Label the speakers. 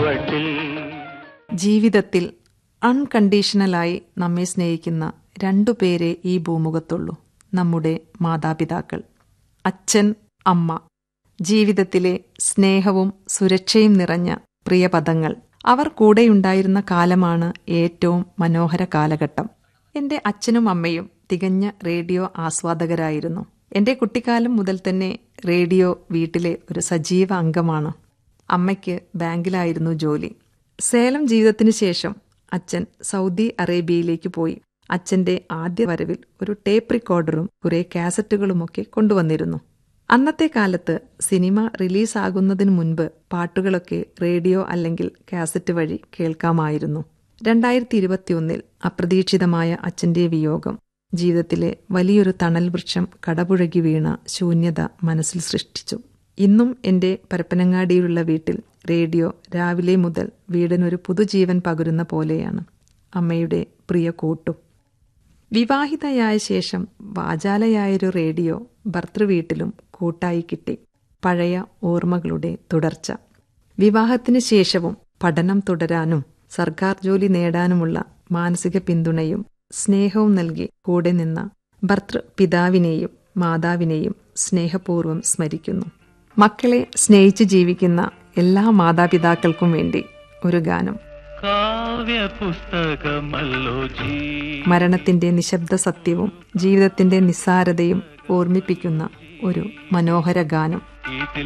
Speaker 1: ചുവട്ടിൽ
Speaker 2: ജീവിതത്തിൽ അൺകണ്ടീഷണലായി നമ്മെ സ്നേഹിക്കുന്ന രണ്ടു പേരെ ഈ ഭൂമുഖത്തുള്ളൂ നമ്മുടെ മാതാപിതാക്കൾ അച്ഛൻ അമ്മ ജീവിതത്തിലെ സ്നേഹവും സുരക്ഷയും നിറഞ്ഞ പ്രിയപദങ്ങൾ അവർ കൂടെയുണ്ടായിരുന്ന കാലമാണ് ഏറ്റവും മനോഹര കാലഘട്ടം എന്റെ അച്ഛനും അമ്മയും തികഞ്ഞ റേഡിയോ ആസ്വാദകരായിരുന്നു എന്റെ കുട്ടിക്കാലം മുതൽ തന്നെ റേഡിയോ വീട്ടിലെ ഒരു സജീവ അംഗമാണ് അമ്മയ്ക്ക് ബാങ്കിലായിരുന്നു ജോലി സേലം ജീവിതത്തിനു ശേഷം അച്ഛൻ സൗദി അറേബ്യയിലേക്ക് പോയി അച്ഛന്റെ ആദ്യ വരവിൽ ഒരു ടേപ്പ് റെക്കോർഡറും കുറെ കാസറ്റുകളുമൊക്കെ കൊണ്ടുവന്നിരുന്നു അന്നത്തെ കാലത്ത് സിനിമ റിലീസാകുന്നതിന് മുൻപ് പാട്ടുകളൊക്കെ റേഡിയോ അല്ലെങ്കിൽ കാസറ്റ് വഴി കേൾക്കാമായിരുന്നു രണ്ടായിരത്തി ഇരുപത്തിയൊന്നിൽ അപ്രതീക്ഷിതമായ അച്ഛന്റെ വിയോഗം ജീവിതത്തിലെ വലിയൊരു തണൽ വൃക്ഷം കടപുഴകി വീണ ശൂന്യത മനസ്സിൽ സൃഷ്ടിച്ചു ഇന്നും എന്റെ പരപ്പനങ്ങാടിയിലുള്ള വീട്ടിൽ റേഡിയോ രാവിലെ മുതൽ വീടിനൊരു പുതുജീവൻ പകരുന്ന പോലെയാണ് അമ്മയുടെ പ്രിയ കൂട്ടും വിവാഹിതയായ ശേഷം വാചാലയായൊരു റേഡിയോ ഭർത്തൃവീട്ടിലും കൂട്ടായി കിട്ടി പഴയ ഓർമ്മകളുടെ തുടർച്ച വിവാഹത്തിന് ശേഷവും പഠനം തുടരാനും സർക്കാർ ജോലി നേടാനുമുള്ള മാനസിക പിന്തുണയും സ്നേഹവും നൽകി കൂടെ നിന്ന ഭർത്തൃ പിതാവിനെയും മാതാവിനെയും സ്നേഹപൂർവ്വം സ്മരിക്കുന്നു മക്കളെ സ്നേഹിച്ച് ജീവിക്കുന്ന എല്ലാ മാതാപിതാക്കൾക്കും വേണ്ടി ഒരു ഗാനം
Speaker 1: കാവ്യ പുസ്തകമല്ലോ ജീ
Speaker 2: മരണത്തിന്റെ നിശബ്ദ സത്യവും ജീവിതത്തിന്റെ നിസ്സാരതയും ഓർമ്മിപ്പിക്കുന്ന ഒരു മനോഹര ഗാനം
Speaker 1: ഇതിൽ